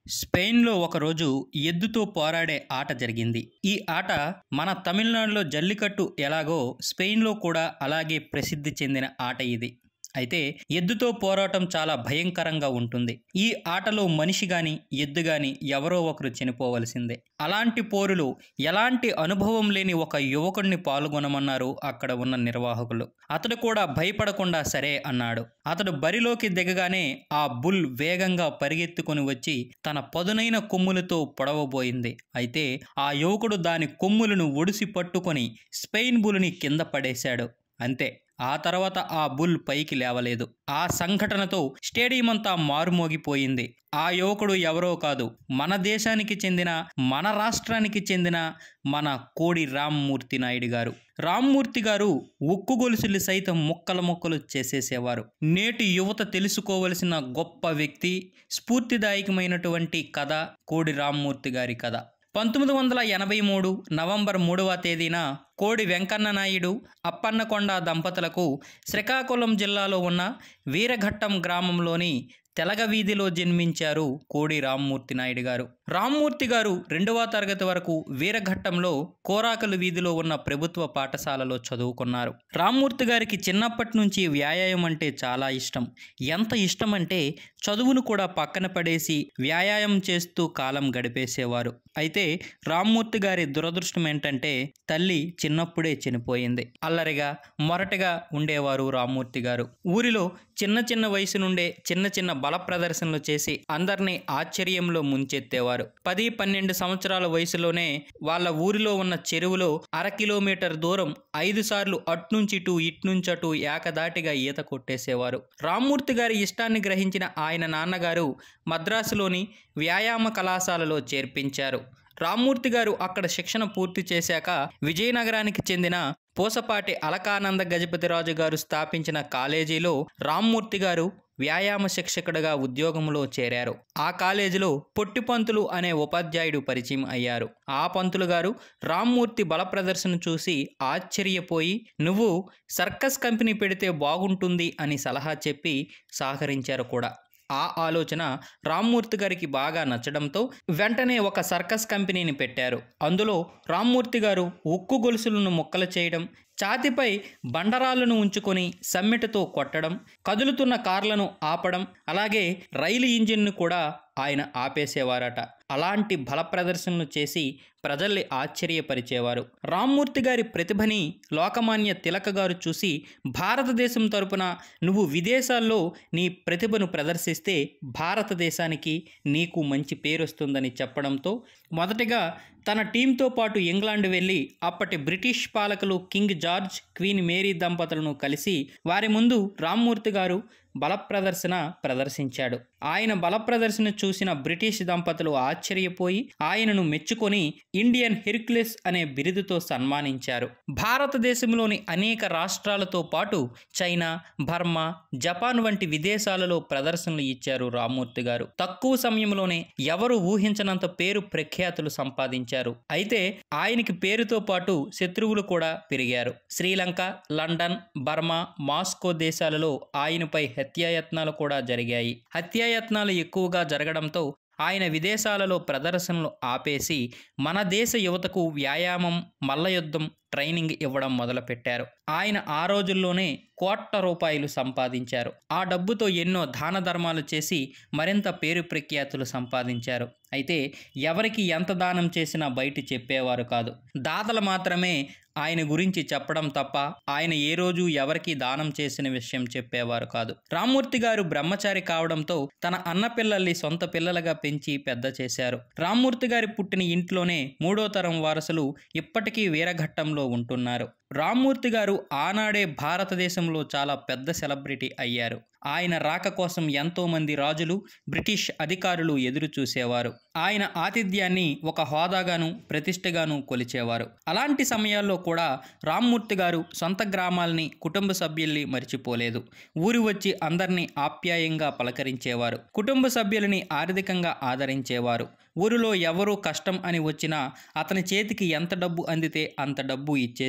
స్పెయిన్లో ఒకరోజు ఎద్దుతో పోరాడే ఆట జరిగింది ఈ ఆట మన తమిళనాడులో జల్లికట్టు ఎలాగో స్పెయిన్లో కూడా అలాగే ప్రసిద్ధి చెందిన ఆట ఇది అయితే ఎద్దుతో పోరాటం చాలా భయంకరంగా ఉంటుంది ఈ ఆటలో మనిషి గాని ఎద్దు గాని ఎవరో ఒకరు చనిపోవలసిందే అలాంటి పోరులో ఎలాంటి అనుభవం లేని ఒక యువకుడిని పాల్గొనమన్నారు అక్కడ ఉన్న నిర్వాహకులు అతడు కూడా భయపడకుండా సరే అన్నాడు అతడు బరిలోకి దిగగానే ఆ బుల్ వేగంగా పరిగెత్తుకొని వచ్చి తన పదునైన కొమ్ములతో పొడవబోయింది అయితే ఆ యువకుడు దాని కొమ్ములను ఒడిసి పట్టుకొని స్పెయిన్ బుల్ని కింద పడేశాడు అంతే ఆ తర్వాత ఆ బుల్ పైకి లేవలేదు ఆ సంఘటనతో స్టేడియం అంతా మారుమోగిపోయింది ఆ యువకుడు ఎవరో కాదు మన దేశానికి చెందిన మన రాష్ట్రానికి చెందిన మన కోడి రామ్మూర్తి నాయుడు గారు రామ్మూర్తి గారు ఉక్కు గొలుసులు సైతం ముక్కలు ముక్కలు చేసేసేవారు నేటి యువత తెలుసుకోవలసిన గొప్ప వ్యక్తి స్ఫూర్తిదాయకమైనటువంటి కథ కోడి రామ్మూర్తి గారి కథ పంతొమ్మిది వందల ఎనభై మూడు నవంబర్ మూడవ తేదీన కోడి వెంకన్న నాయుడు అప్పన్నకొండ దంపతులకు శ్రీకాకుళం జిల్లాలో ఉన్న వీరఘట్టం గ్రామంలోని తెలగ వీధిలో జన్మించారు కోడి రామ్మూర్తి నాయుడు గారు రామ్మూర్తి గారు రెండవ తరగతి వరకు వీరఘట్టంలో కోరాకలు వీధిలో ఉన్న ప్రభుత్వ పాఠశాలలో చదువుకున్నారు రామ్మూర్తి గారికి చిన్నప్పటి నుంచి వ్యాయామం అంటే చాలా ఇష్టం ఎంత ఇష్టం అంటే చదువును కూడా పక్కన పడేసి వ్యాయామం చేస్తూ కాలం గడిపేసేవారు అయితే రామ్మూర్తి గారి దురదృష్టం ఏంటంటే తల్లి చిన్నప్పుడే చనిపోయింది అల్లరిగా మొరటగా ఉండేవారు రామ్మూర్తి గారు ఊరిలో చిన్న చిన్న వయసు నుండే చిన్న చిన్న బల ప్రదర్శనలు చేసి అందరినీ ఆశ్చర్యంలో ముంచెత్తేవారు పది పన్నెండు సంవత్సరాల వయసులోనే వాళ్ళ ఊరిలో ఉన్న చెరువులో అర కిలోమీటర్ దూరం ఐదు సార్లు అట్నుంచి ఇటు ఇట్నుంచి అటు ఏకదాటిగా ఈత కొట్టేసేవారు రామ్మూర్తి గారి ఇష్టాన్ని గ్రహించిన ఆయన నాన్నగారు మద్రాసులోని వ్యాయామ కళాశాలలో చేర్పించారు రామ్మూర్తి గారు అక్కడ శిక్షణ పూర్తి చేశాక విజయనగరానికి చెందిన పూసపాటి అలకానంద గజపతిరాజు గారు స్థాపించిన కాలేజీలో రామ్మూర్తి గారు వ్యాయామ శిక్షకుడిగా ఉద్యోగంలో చేరారు ఆ కాలేజీలో పొట్టి పంతులు అనే ఉపాధ్యాయుడు పరిచయం అయ్యారు ఆ పంతులు గారు రామ్మూర్తి బల ప్రదర్శన చూసి ఆశ్చర్యపోయి నువ్వు సర్కస్ కంపెనీ పెడితే బాగుంటుంది అని సలహా చెప్పి సహకరించారు కూడా ఆ ఆలోచన రామ్మూర్తి గారికి బాగా నచ్చడంతో వెంటనే ఒక సర్కస్ కంపెనీని పెట్టారు అందులో రామ్మూర్తి గారు ఉక్కు గొలుసులను ముక్కలు చేయడం ఛాతిపై బండరాలను ఉంచుకొని సమ్మెటతో కొట్టడం కదులుతున్న కార్లను ఆపడం అలాగే రైలు ఇంజిన్ను కూడా ఆయన ఆపేసేవారట అలాంటి బల ప్రదర్శనలు చేసి ప్రజల్ని ఆశ్చర్యపరిచేవారు రామ్మూర్తి గారి ప్రతిభని లోకమాన్య తిలక గారు చూసి భారతదేశం తరపున నువ్వు విదేశాల్లో నీ ప్రతిభను ప్రదర్శిస్తే భారతదేశానికి నీకు మంచి పేరు వస్తుందని చెప్పడంతో మొదటగా తన టీంతో పాటు ఇంగ్లాండ్ వెళ్ళి అప్పటి బ్రిటిష్ పాలకులు కింగ్ జార్జ్ క్వీన్ మేరీ దంపతులను కలిసి వారి ముందు రామ్మూర్తి గారు బల ప్రదర్శన ప్రదర్శించాడు ఆయన బల ప్రదర్శన చూసిన బ్రిటిష్ దంపతులు ఆశ్చర్యపోయి ఆయనను మెచ్చుకొని ఇండియన్ హెర్క్యులెస్ అనే బిరుదుతో సన్మానించారు భారతదేశంలోని అనేక రాష్ట్రాలతో పాటు చైనా బర్మా జపాన్ వంటి విదేశాలలో ప్రదర్శనలు ఇచ్చారు రామ్మూర్తి గారు తక్కువ సమయంలోనే ఎవరు ఊహించనంత పేరు ప్రఖ్యాతులు సంపాదించారు అయితే ఆయనకి పేరుతో పాటు శత్రువులు కూడా పెరిగారు శ్రీలంక లండన్ బర్మా మాస్కో దేశాలలో ఆయనపై హత్యాయత్నాలు కూడా జరిగాయి హత్యాయత్నాలు ఎక్కువగా జరగడంతో ఆయన విదేశాలలో ప్రదర్శనలు ఆపేసి మన దేశ యువతకు వ్యాయామం మల్లయుద్ధం ట్రైనింగ్ ఇవ్వడం మొదలుపెట్టారు ఆయన ఆ రోజుల్లోనే కోట్ల రూపాయలు సంపాదించారు ఆ డబ్బుతో ఎన్నో దాన ధర్మాలు చేసి మరింత పేరు ప్రఖ్యాతులు సంపాదించారు అయితే ఎవరికి ఎంత దానం చేసినా బయట చెప్పేవారు కాదు దాతలు మాత్రమే ఆయన గురించి చెప్పడం తప్ప ఆయన ఏ రోజు ఎవరికి దానం చేసిన విషయం చెప్పేవారు కాదు రామ్మూర్తి గారు బ్రహ్మచారి కావడంతో తన అన్న పిల్లల్ని సొంత పిల్లలుగా పెంచి పెద్ద చేశారు రామ్మూర్తి గారి పుట్టిన ఇంట్లోనే మూడో తరం వారసులు ఇప్పటికీ వీరఘట్టంలో ఉంటున్నారు రామ్మూర్తి గారు ఆనాడే భారతదేశంలో చాలా పెద్ద సెలబ్రిటీ అయ్యారు ఆయన రాక కోసం ఎంతో మంది రాజులు బ్రిటిష్ అధికారులు ఎదురు చూసేవారు ఆయన ఆతిథ్యాన్ని ఒక హోదాగాను ప్రతిష్టగాను కొలిచేవారు అలాంటి సమయాల్లో కూడా రామ్మూర్తి గారు సొంత గ్రామాల్ని కుటుంబ సభ్యుల్ని మర్చిపోలేదు ఊరి వచ్చి అందరినీ ఆప్యాయంగా పలకరించేవారు కుటుంబ సభ్యులని ఆర్థికంగా ఆదరించేవారు ఊరిలో ఎవరూ కష్టం అని వచ్చినా అతని చేతికి ఎంత డబ్బు అందితే అంత డబ్బు ఇచ్చేసేవారు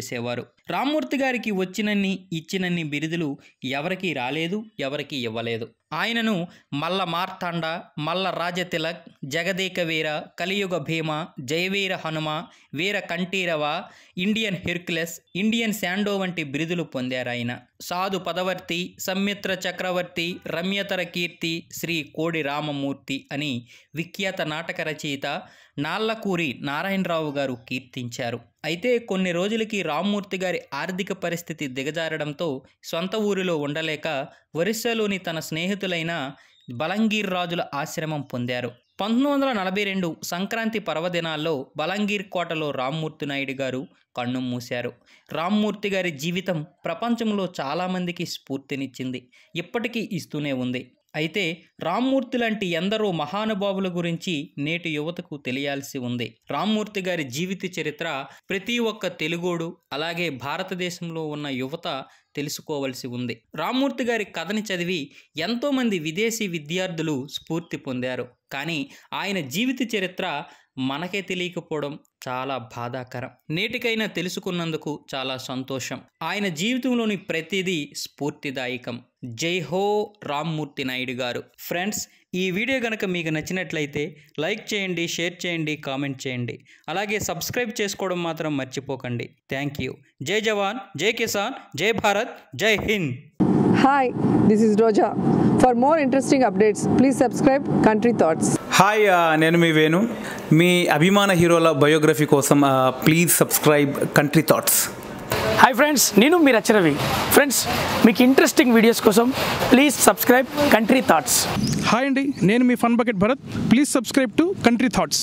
రామ్మూర్తి గారికి వచ్చినన్ని ఇచ్చినన్ని బిరుదులు ఎవరికి రాలేదు ఎవరికి ఇవ్వలేదు ఆయనను మల్ల మార్తాండ మల్ల రాజతిలక్ జగదేక వీర కలియుగ భీమ జయవీర హనుమ వీర కంఠీరవ ఇండియన్ హెర్క్యులస్ ఇండియన్ శాండో వంటి బిరుదులు పొందారు ఆయన సాధు పదవర్తి సమ్మిత్ర చక్రవర్తి రమ్యతర కీర్తి శ్రీ కోడి రామమూర్తి అని విఖ్యాత నాటక రచయిత నాళ్లకూరి నారాయణరావు గారు కీర్తించారు అయితే కొన్ని రోజులకి రామ్మూర్తి గారి ఆర్థిక పరిస్థితి దిగజారడంతో సొంత ఊరిలో ఉండలేక ఒరిస్సాలోని తన స్నేహితులైన బలంగీర్ రాజుల ఆశ్రమం పొందారు పంతొమ్మిది వందల నలభై రెండు సంక్రాంతి పర్వదినాల్లో బలంగీర్ కోటలో రామ్మూర్తి నాయుడు గారు కన్ను మూశారు రామ్మూర్తి గారి జీవితం ప్రపంచంలో చాలామందికి స్ఫూర్తినిచ్చింది ఇప్పటికీ ఇస్తూనే ఉంది అయితే రామ్మూర్తి లాంటి ఎందరో మహానుభావుల గురించి నేటి యువతకు తెలియాల్సి ఉంది రామ్మూర్తి గారి జీవిత చరిత్ర ప్రతి ఒక్క తెలుగోడు అలాగే భారతదేశంలో ఉన్న యువత తెలుసుకోవలసి ఉంది రామ్మూర్తి గారి కథని చదివి ఎంతోమంది విదేశీ విద్యార్థులు స్ఫూర్తి పొందారు కానీ ఆయన జీవిత చరిత్ర మనకే తెలియకపోవడం చాలా బాధాకరం నేటికైనా తెలుసుకున్నందుకు చాలా సంతోషం ఆయన జీవితంలోని ప్రతిదీ స్ఫూర్తిదాయకం జై హో రామ్మూర్తి నాయుడు గారు ఫ్రెండ్స్ ఈ వీడియో కనుక మీకు నచ్చినట్లయితే లైక్ చేయండి షేర్ చేయండి కామెంట్ చేయండి అలాగే సబ్స్క్రైబ్ చేసుకోవడం మాత్రం మర్చిపోకండి థ్యాంక్ యూ జై జవాన్ జై కిసాన్ జై భారత్ జై Hind Hi, this is Roja. For more interesting updates, please subscribe Country Thoughts. Hi ఆ, నేను మీ వేణు మీ అభిమాన హీరోల బయోగ్రఫీ కోసం ఆ, please subscribe Country Thoughts hi friends నేను మీరు రవి ఫ్రెండ్స్ మీకు ఇంట్రెస్టింగ్ వీడియోస్ కోసం please subscribe Country Thoughts hi అండి నేను మీ Fun Bucket Bharath please subscribe to Country Thoughts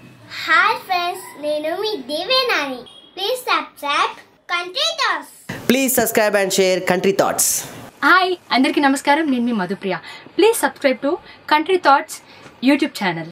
hi friends నేను మీ దేవేనాని please subscribe Country Thoughts Please subscribe and share Country Thoughts. Hi అందరికీ నమస్కారం నేను మీ Madhupriya please subscribe to Country Thoughts YouTube channel